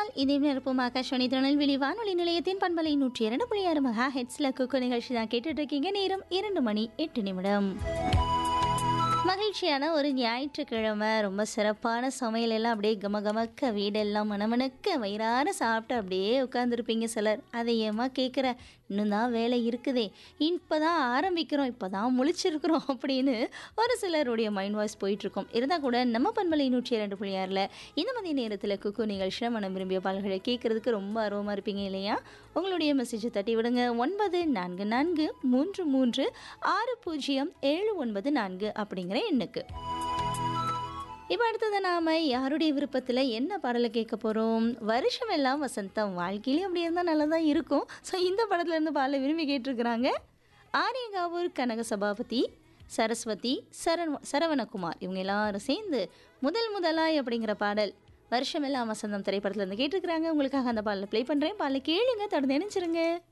இணைந்திருந்தால் இதே நிரப்பும் ஆகாஷவாணி திருநெல்வேலி வானொலி நிலையத்தின் பண்பலை நூற்றி இரண்டு புள்ளி ஆறு மெகா ஹெட்ஸ்ல குக்கு நிகழ்ச்சி தான் கேட்டுட்டு இருக்கீங்க நேரம் இரண்டு மணி எட்டு நிமிடம் மகிழ்ச்சியான ஒரு ஞாயிற்றுக்கிழமை ரொம்ப சிறப்பான சமையல் எல்லாம் அப்படியே கம கமக்க வீடெல்லாம் மணமணக்க வயிறார சாப்பிட்டு அப்படியே உட்காந்துருப்பீங்க சிலர் அதை ஏமா கேட்குற இன்னும் தான் வேலை இருக்குதே இப்போ தான் ஆரம்பிக்கிறோம் இப்போ தான் முழிச்சிருக்கிறோம் அப்படின்னு ஒரு சிலருடைய மைண்ட் வாய்ஸ் போயிட்டுருக்கோம் இருந்தால் கூட நம்ம பண்பலை நூற்றி இரண்டு புள்ளி ஆறில் இந்த மதிய நேரத்தில் குக்கு நிகழ்ச்சியில் மனம் விரும்பிய பாடல்களை கேட்குறதுக்கு ரொம்ப ஆர்வமாக இருப்பீங்க இல்லையா உங்களுடைய மெசேஜை தட்டி விடுங்க ஒன்பது நான்கு நான்கு மூன்று மூன்று ஆறு பூஜ்ஜியம் ஏழு ஒன்பது நான்கு அப்படிங்கிற எண்ணுக்கு இப்போ அடுத்தது நாம் யாருடைய விருப்பத்தில் என்ன பாடலை கேட்க போகிறோம் வருஷம் எல்லாம் வசந்தம் வாழ்க்கையிலே அப்படி இருந்தால் நல்லா தான் இருக்கும் ஸோ இந்த படத்துலேருந்து பாடலை விரும்பி கேட்டிருக்கிறாங்க ஆரியங்காவூர் கனக சபாபதி சரஸ்வதி சரண் சரவணகுமார் இவங்க எல்லாரும் சேர்ந்து முதல் முதலாய் அப்படிங்கிற பாடல் வருஷமெல்லாம் வசந்தம் திரைப்படத்துல இருந்து கேட்டிருக்கிறாங்க உங்களுக்காக அந்த பாடலை ப்ளே பண்ணுறேன் பாடலை கேளுங்க தொடர்ந்து நினைச்சிருங்க